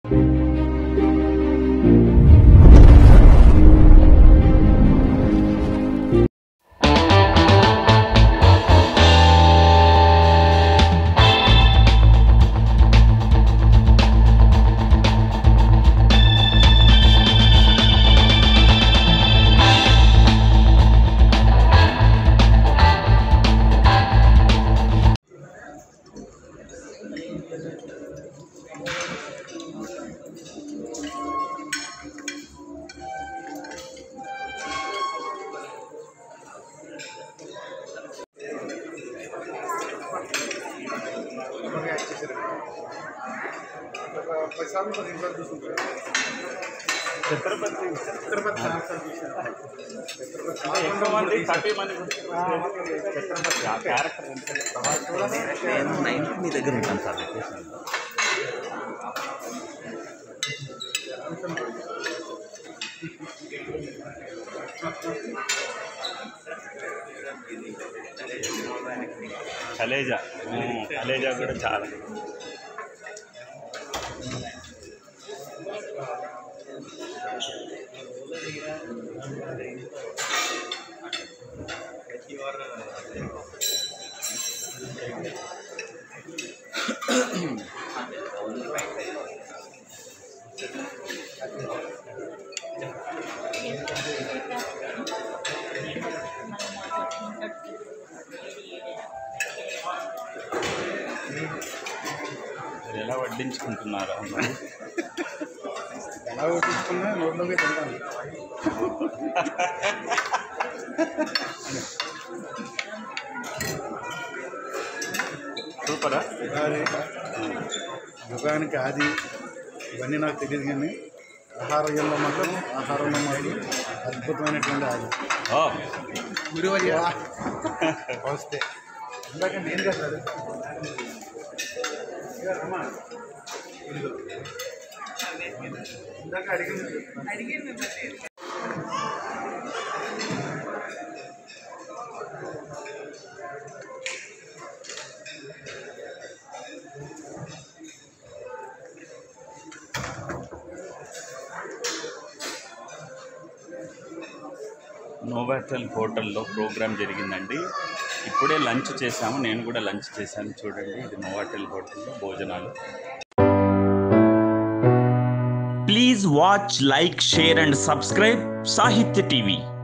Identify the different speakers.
Speaker 1: పది సార్లు పదిహేను సార్లు చూసుకుంటారు
Speaker 2: చిత్రపతి
Speaker 1: తిరుపతి చాలా సార్లు చూశాను
Speaker 2: ఎక్కువ మంది థర్టీ మంది చిత్రపతి ఆ క్యారెక్టర్
Speaker 3: నేను నైట్ మీ దగ్గర ఉంటాను సార్ లొకేషన్లో
Speaker 2: కలేజా ఉమ్, కలేజా కూడా చాలా మీరు ఎలా వడ్డించుకుంటున్నారా
Speaker 1: ఎలా ఓపించుకున్నా నోట్లోకి తింటాను
Speaker 2: సూపరా
Speaker 1: ఉగాది యుగానికి ఆది ఇవన్నీ నాకు తెలియదు కానీ ఆహారంలో మాత్రం ఆహారంలో మాత్రం అద్భుతమైనటువంటి ఆది
Speaker 2: ఓ
Speaker 1: గురువయ్య వస్తే ఇందాక నేను కదా రమ్మా ఇదిగో. ఇందాక అడిగింది
Speaker 2: నోవాటల్ హోటల్లో ప్రోగ్రామ్ జరిగిందండి ఇప్పుడే లంచ్ చేశాము నేను కూడా లంచ్ చేశాను చూడండి ఇది నోవాటల్ హోటల్లో భోజనాలు
Speaker 3: please watch like share and subscribe Sahitya TV